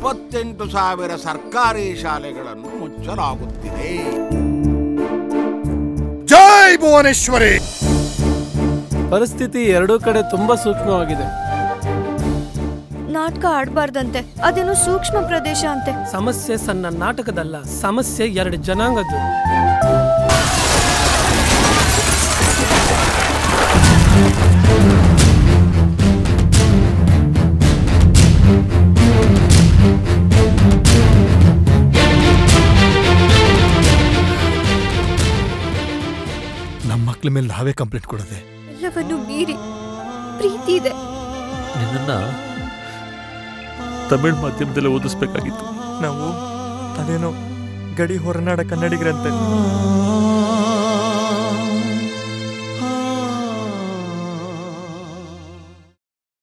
ಮೂವತ್ತೆಂಟು ಸಾವಿರ ಸರ್ಕಾರಿ ಶಾಲೆಗಳನ್ನು ಮುಚ್ಚಲಾಗುತ್ತಿದೆ ಜೈ ಭುವನೇಶ್ವರಿ ಪರಿಸ್ಥಿತಿ ಎರಡೂ ಕಡೆ ತುಂಬಾ ಸೂಕ್ಷ್ಮವಾಗಿದೆ ನಾಟಕ ಆಡ್ಬಾರ್ದಂತೆ ಅದೇನೋ ಸೂಕ್ಷ್ಮ ಪ್ರದೇಶ ಅಂತೆ ಸಮಸ್ಯೆ ಸಣ್ಣ ನಾಟಕದಲ್ಲ ಸಮಸ್ಯೆ ಎರಡು ಜನಾಂಗದ್ದು ನಮ್ಮ ಮಕ್ಳ ಮೇಲೆ ನಾವೇ ಕಂಪ್ಲೇಂಟ್ ಕೊಡೋದೆ ಎಲ್ಲವನ್ನು ಮೀರಿ ಪ್ರೀತಿ ಇದೆ ನಿನ್ನನ್ನ ತಮಿಳ್ ಮಾಧ್ಯಮದಲ್ಲಿ ಓದಿಸ್ಬೇಕಾಗಿತ್ತು ನಾವು ಅದೇನೋ ಗಡಿ ಹೊರನಾಡ ಕನ್ನಡಿಗರಂತೆ